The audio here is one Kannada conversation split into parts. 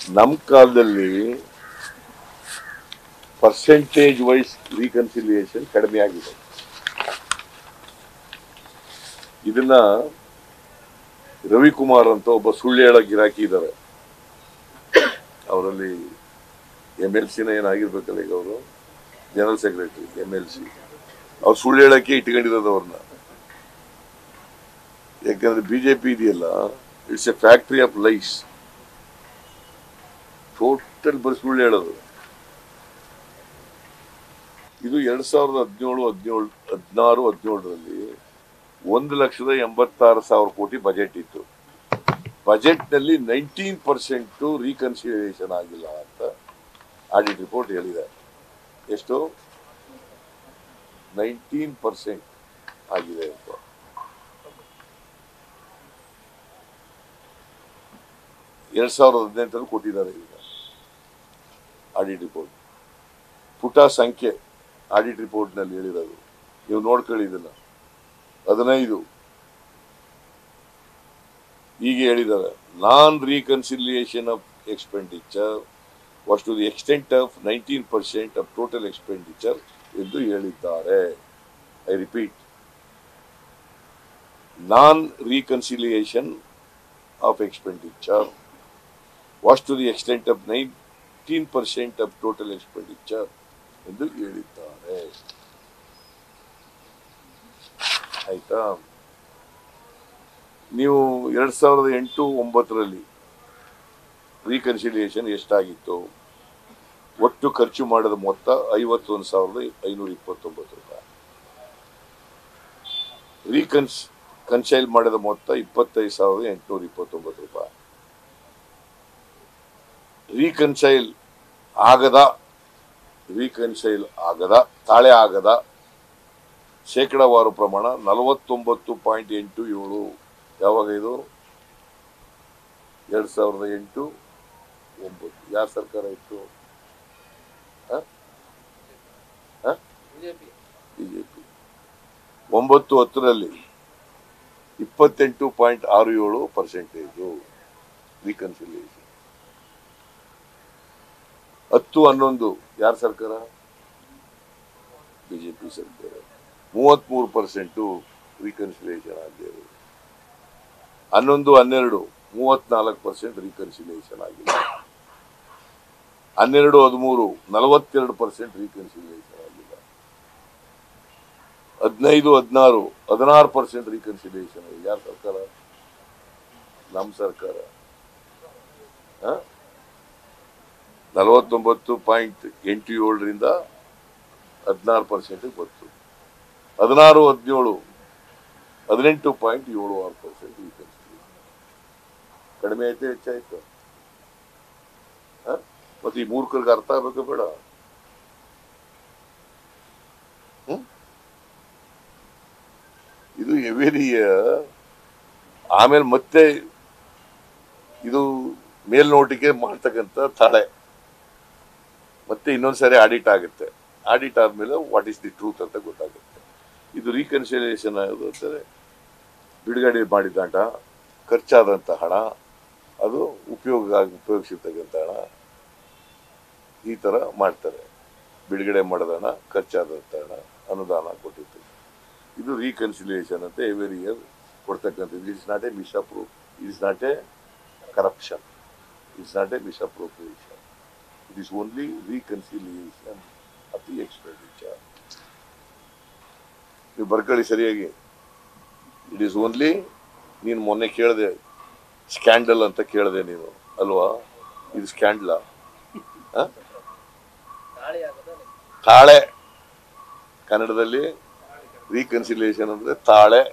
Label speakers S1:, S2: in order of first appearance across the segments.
S1: ನಮ್ಮ ಕಾಲದಲ್ಲಿ ಪರ್ಸೆಂಟೇಜ್ ವೈಸ್ ರೀಕನ್ಸಿಲಿಯೇಷನ್ ಕಡಿಮೆ ಆಗಿದೆ ಇದನ್ನ ರವಿಕುಮಾರ್ ಅಂತ ಒಬ್ಬ ಸುಳ್ಳು ಹೇಳೋ ಗಿರಾಕಿ ಇದ್ದಾರೆ ಅವರಲ್ಲಿ ಎಮ್ ಎಲ್ ಸಿನ ಏನಾಗಿರ್ಬೇಕಲ್ಲ ಈಗ ಅವರು general secretary M L C ಅವ್ರು ಸುಳ್ಳು ಹೇಳಕ್ಕೆ ಇಟ್ಕೊಂಡಿರೋದು ಅವ್ರನ್ನ ಯಾಕಂದ್ರೆ ಬಿಜೆಪಿ ಇದೆಯಲ್ಲ it's a factory of lies total ಬರೀ ಸುಳ್ಳು ಹೇಳೋದು ಇದು ಎರಡ್ ಸಾವಿರದ ಹದಿನೇಳು ಹದಿನೇಳು ಹದಿನಾರು ಹದಿನೇಳರಲ್ಲಿ ಒಂದು ಲಕ್ಷದ ಎಂಬತ್ತಾರು ಸಾವಿರ ಕೋಟಿ ಬಜೆಟ್ ಇತ್ತು ಬಜೆಟ್ ನಲ್ಲಿ ನೈನ್ಟೀನ್ ಪರ್ಸೆಂಟ್ ರೀಕನ್ಸಿಡರೇಷನ್ ಆಗಿಲ್ಲ ಅಂತ ಆಡಿಟ್ ರಿಪೋರ್ಟ್ ಹೇಳಿದೆ ಎಷ್ಟು ನೈನ್ಟೀನ್ ಪರ್ಸೆಂಟ್ ಆಗಿದೆ ಅಂತ ಎರಡ್ ಸಾವಿರದ ಹದಿನೆಂಟರಲ್ಲಿ ಕೊಟ್ಟಿದ್ದಾರೆ ಈಗ ಆಡಿಟ್ ರಿಪೋರ್ಟ್ ಪುಟ ಸಂಖ್ಯೆ ಆಡಿಟ್ ರಿಪೋರ್ಟ್ ನಲ್ಲಿ ಹೇಳಿರೋದು ನೀವು ನೋಡ್ಕೊಳ್ಳಿ ಇದನ್ನ ಹದಿನೈದು ಈಗ ಹೇಳಿದ್ದಾರೆ non reconciliation of expenditure was to the extent of nineteen percent of total expenditure ಎಂದು ಹೇಳಿದ್ದಾರೆ I repeat non reconciliation of expenditure was to the extent of nineteen percent of total expenditure ಎಂದು ಹೇಳಿದ್ದಾರೆ ಆಯ್ತಾ ನೀವು ಎರಡ್ ಸಾವಿರದ ಎಂಟು ಒಂಬತ್ತರಲ್ಲಿ ರೀಕನ್ಸಿಲಿಯೇಷನ್ ಎಷ್ಟಾಗಿತ್ತು ಒಟ್ಟು ಖರ್ಚು ಮಾಡಿದ ಮೊತ್ತ ಐವತ್ತೊಂದು ಸಾವಿರದ ಐನೂರ ಇಪ್ಪತ್ತೊಂಬತ್ತು ರೂಪಾಯಿ ರೀಕನ್ಸ್ ಕನ್ಸೈಲ್ ಮಾಡಿದ ಮೊತ್ತ ಇಪ್ಪತ್ತೈದು ಸಾವಿರದ ಎಂಟುನೂರ ಇಪ್ಪತ್ತೊಂಬತ್ತು ರೂಪಾಯಿ ರೀಕನ್ಸೈಲ್ ಆಗದ ರೀಕನ್ಸೈಲ್ ಆಗದ ತಾಳೆ ಆಗದ ಶೇಕಡಾವಾರು ಪ್ರಮಾಣ ನಲವತ್ತೊಂಬತ್ತು ಪಾಯಿಂಟ್ ಎಂಟು ಏಳು ಯಾವಾಗ ಇದು ಎರಡ್ ಸಾವಿರದ ಎಂಟು ಒಂಬತ್ತು ಯಾರ ಸರ್ಕಾರ ಇತ್ತು ಬಿಜೆಪಿ ಒಂಬತ್ತು ಹತ್ತರಲ್ಲಿ ಇಪ್ಪತ್ತೆಂಟು ಪಾಯಿಂಟ್ ಆರು ಏಳು ಪರ್ಸೆಂಟೇಜು ರೀಕನ್ಸಿಲಿಯೇಷನ್ ಹತ್ತು ಹನ್ನೊಂದು ಯಾರ ಸರ್ಕಾರ ಬಿಜೆಪಿ ಸರ್ಕಾರ ಮೂವತ್ಮೂರು ಪರ್ಸೆಂಟು ರೀಕನ್ಸಿಲಿಯೇಷನ್ ಆಗಿದೆ ಹನ್ನೊಂದು ಹನ್ನೆರಡು ಮೂವತ್ನಾಲ್ಕು ಪರ್ಸೆಂಟ್ ರೀಕನ್ಸಿಲಿಯೇಷನ್ ಆಗಿದೆ ಹನ್ನೆರಡು ಹದಿಮೂರು ನಲವತ್ತೆರಡು ಪರ್ಸೆಂಟ್ ರೀಕನ್ಸಿಲಿಯೇಷನ್ ಆಗಿದೆ ಹದಿನೈದು ಹದಿನಾರು ಹದಿನಾರು ಪರ್ಸೆಂಟ್ ರೀಕನ್ಸಿಲಿಯೇಷನ್ ಆಗಿದೆ ಯಾರ ಸರ್ಕಾರ ನಮ್ಮ ಸರ್ಕಾರ ಹ? ನಲವತ್ತೊಂಬತ್ತು ಪಾಯಿಂಟ್ ಎಂಟು ಏಳರಿಂದ ಹದಿನಾರು ಪರ್ಸೆಂಟ್ ಬಂತು ಹದಿನಾರು ಹದಿನೇಳು ಹದಿನೆಂಟು ಪಾಯಿಂಟ್ ಏಳು ಆರು ಪರ್ಸೆಂಟ್ ಕಡಿಮೆ ಆಯ್ತು ಹೆಚ್ಚಾಯ್ತು ಹ? ಮತ್ತೆ ಈ ಮೂರ್ಖರಿಗೆ ಅರ್ಥ ಆಗ್ಬೇಕು ಬೇಡ ಹ್ಮ್? ಇದು ಎವೇರಿಯ ಆಮೇಲೆ ಮತ್ತೆ ಇದು ಮೇಲ್ನೋಟಿಗೆ ಮಾಡ್ತಕ್ಕಂಥ ತಳೆ ಮತ್ತೆ ಇನ್ನೊಂದ್ಸರಿ ಆಡಿಟ್ ಆಗುತ್ತೆ ಆಡಿಟ್ ಆದ್ಮೇಲೆ ವಾಟ್ ಈಸ್ ದಿ ಟ್ರೂತ್ ಅಂತ ಗೊತ್ತಾಗುತ್ತೆ ಇದು ರೀಕನ್ಸಿಲಿಯೇಷನ್ ಅಂತಾರೆ ಬಿಡುಗಡೆ ಮಾಡಿದ ಹಣ ಖರ್ಚಾದಂಥ ಹಣ ಅದು ಉಪಯೋಗ ಆಗಿ ಉಪಯೋಗಿಸಿರ್ತಕ್ಕಂಥ ಹಣ ಈ ಥರ ಮಾಡ್ತಾರೆ ಬಿಡುಗಡೆ ಮಾಡಿದ ಹಣ ಖರ್ಚಾದಂಥ ಹಣ ಅನುದಾನ ಕೊಟ್ಟಿರ್ತದೆ ಇದು ರೀಕನ್ಸಿಲಿಯೇಷನ್ ಅಂತ ಎವ್ರಿ ಇಯರ್ ಕೊಡ್ತಕ್ಕಂಥದ್ದು it's not a misappro it's not a corruption it's not a misappropriation it is only reconciliation of the expenditure ನೀವು ಬರ್ಕೊಳ್ಳಿ ಸರಿಯಾಗಿ ಇಟ್ ಈಸ್ ಓನ್ಲಿ ನೀನು ಮೊನ್ನೆ ಕೇಳಿದೆ ಸ್ಕ್ಯಾಂಡಲ್ ಅಂತ ಕೇಳಿದೆ ನೀನು ಅಲ್ವಾ ಇದು ಸ್ಕ್ಯಾಂಡ್ಲ ತಾಳೆ ಕನ್ನಡದಲ್ಲಿ ರೀಕನ್ಸಿಲಿಯೇಷನ್ ಅಂದ್ರೆ ತಾಳೆ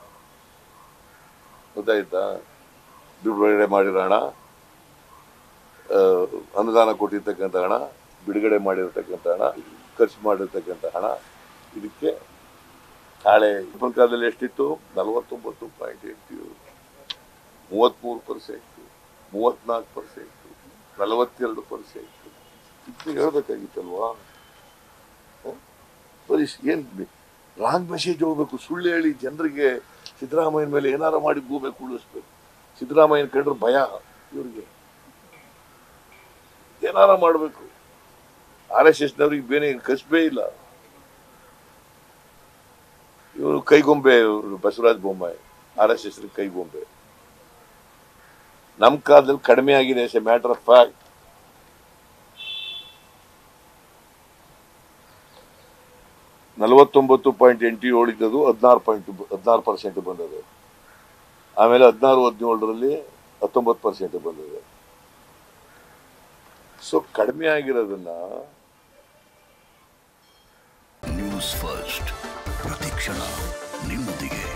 S1: ಗೊತ್ತಾಯ್ತಾ ಬಿಡುಗಡೆ ಮಾಡಿರೋ ಹಣ ಆ, ಅನುದಾನ ಕೊಟ್ಟಿರ್ತಕ್ಕಂಥ ಹಣ ಬಿಡುಗಡೆ ಮಾಡಿರ್ತಕ್ಕಂಥ ಹಣ ಖರ್ಚು ಮಾಡಿರ್ತಕ್ಕಂಥ ಹಣ ಇದಕ್ಕೆ ತಾಳೆ ಇಪ್ಪನ ಕಾಲದಲ್ಲಿ ಎಷ್ಟಿತ್ತು ನಲವತ್ತೊಂಬತ್ತು ಪಾಯಿಂಟ್ ಎಂಟು ಏಳು ಮೂವತ್ಮೂರು ಪರ್ಸೆಂಟ್ ಮೂವತ್ನಾಲ್ಕು ಪರ್ಸೆಂಟ್ ನಲವತ್ತೆರಡು ಪರ್ಸೆಂಟ್ ಇದು ಹೇಳ್ಬೇಕಾಗಿತ್ತಲ್ವಾ ಹ? ಬರೀ ಏನ್ ರಾಂಗ್ ಮೆಸೇಜ್ ಹೋಗ್ಬೇಕು ಸುಳ್ಳು ಹೇಳಿ ಜನರಿಗೆ ಸಿದ್ದರಾಮಯ್ಯನ ಮೇಲೆ ಏನಾರ ಮಾಡಿ ಗೂಬೆ ಕುಳಿಸ್ಬೇಕು ಸಿದ್ದರಾಮಯ್ಯನ ಕಂಡ್ರೆ ಭಯ ಇವ್ರಿಗೆ ಏನಾರ ಮಾಡಬೇಕು ಆರ್ ಎಸ್ ಎಸ್ನವ್ರಿಗೆ ಬೇರೆ ಕಸಬೇ ಇಲ್ಲ ಇವರು ಕೈಗೊಂಬೆ ಇವರು Basavaraj Bommai R S S ಕೈಗೊಂಬೆ ನಮ್ಮ ಕಾಲದಲ್ಲಿ ಕಡಿಮೆ ಆಗಿದೆ as a matter of fact ನಲವತ್ತೊಂಬತ್ತು ಪಾಯಿಂಟ್ ಎಂಟು ಏಳು ಇದ್ದದು ಹದಿನಾರು ಪಾಯಿಂಟ್ ಹದಿನಾರು ಪರ್ಸೆಂಟ್ ಬಂದது ಆಮೇಲೆ ಹದಿನಾರು ಹದಿನೇಳರಲ್ಲಿ ಹತ್ತೊಂಬತ್ತು ಪರ್ಸೆಂಟ್ ಬಂದಿದೆ ಸೊ ಕಡಿಮೆ ಆಗಿರೋದನ್ನ
S2: ನ್ಯೂಸ್ ಫಸ್ಟ್ ಪ್ರತಿಕ್ಷಣ ನಿಮ್ಮೊಂದಿಗೆ